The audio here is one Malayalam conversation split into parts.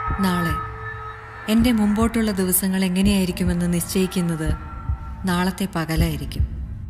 നാളെ എൻ്റെ മുമ്പോട്ടുള്ള ദിവസങ്ങൾ എങ്ങനെയായിരിക്കുമെന്ന് നിശ്ചയിക്കുന്നത് നാളത്തെ പകലായിരിക്കും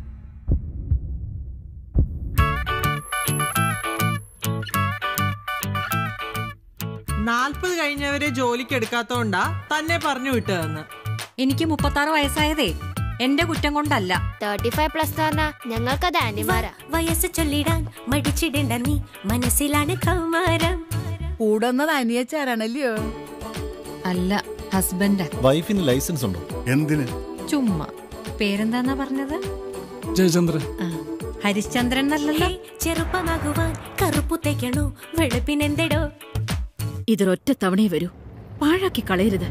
നാൽപ്പത് കഴിഞ്ഞവരെ ജോലിക്ക് എടുക്കാത്തോണ്ടാ തന്നെ പറഞ്ഞു വിട്ടതെന്ന് എനിക്ക് മുപ്പത്താറ് വയസ്സായതേ എന്റെ കുറ്റം കൊണ്ടല്ല തേർട്ടി ഫൈവ് പ്ലസ് പറഞ്ഞാ ഞങ്ങൾക്കത് ആന്റിമാരാ വയസ്സ് ചൊല്ലിടാൻ മടിച്ചിടേണ്ട നീ മനസ്സിലാണ് കൗമാരം കൂടുന്നത് അനിയച്ചാരാണല്ലയോ അല്ല ഹസ്ബൻഡാ വൈഫിന് ലൈസൻസ് ഉണ്ടോ എന്തിന് ചുമ്മാ പേരെന്താന്നാ പറഞ്ഞത് ജയചന്ദ്രൻ ആ, ഹരിശ്ചന്ദ്രൻ എന്നല്ലല്ലോ ഹേ, ചെറുപ്പമാകുവാൻ കറുപ്പു തേക്കണോ വെളുപ്പിനെന്തെടോ ഇതൊരൊറ്റ തവണയെ വരൂ പാഴാക്കി കളയരുത്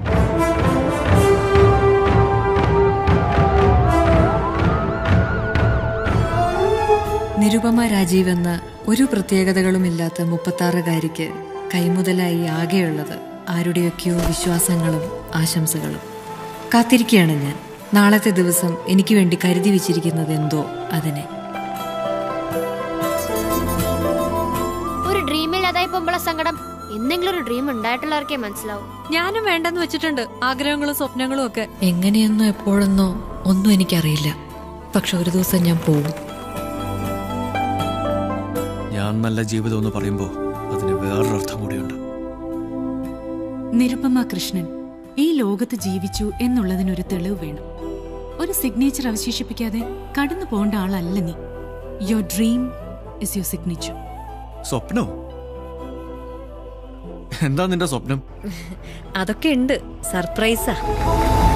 നിരുപമ രാജീവ് എന്ന ഒരു പ്രത്യേകതകളുമില്ലാത്ത മുപ്പത്താറുകാരിക്ക് കൈമുതലായി ആകെയുള്ളത് ആരുടെയൊക്കെയോ വിശ്വാസങ്ങളും ആശംസകളും കാത്തിരിക്കുകയാണ് ഞാൻ നാളത്തെ ദിവസം എനിക്ക് വേണ്ടി കരുതി വെച്ചിരിക്കുന്നത് എന്തോ അതിനെ ഒരു ഡ്രീം ഇല്ലാതായി പോകുമ്പോഴെ സങ്കടം എന്തെങ്കിലും ഒരു ഡ്രീം ഉണ്ടായിട്ടുള്ളവർക്കേ മനസ്സിലാവും ഞാനും വേണ്ടെന്ന് വെച്ചിട്ടുണ്ട് ആഗ്രഹങ്ങളും സ്വപ്നങ്ങളും ഒക്കെ എങ്ങനെയെന്നോ എപ്പോഴെന്നോ ഒന്നും എനിക്കറിയില്ല പക്ഷെ ഒരു ദിവസം ഞാൻ പോകും ഞാൻ നല്ല ജീവിതം എന്ന് പറയുമ്പോൾ അതിന് വേറൊരർത്ഥം കൂടിയുണ്ട് നിരുപമ കൃഷ്ണൻ ഈ ലോകത്ത് ജീവിച്ചു എന്നുള്ളതിനൊരു തെളിവ് വേണം ഒരു സിഗ്നേച്ചർ അവശേഷിപ്പിക്കാതെ കടന്നു പോകേണ്ട ആളല്ല നീ your dream is your signature സ്വപ്നോ എന്താ നിന്റെ സ്വപ്നം അതൊക്കെ ഉണ്ട് സർപ്രൈസാ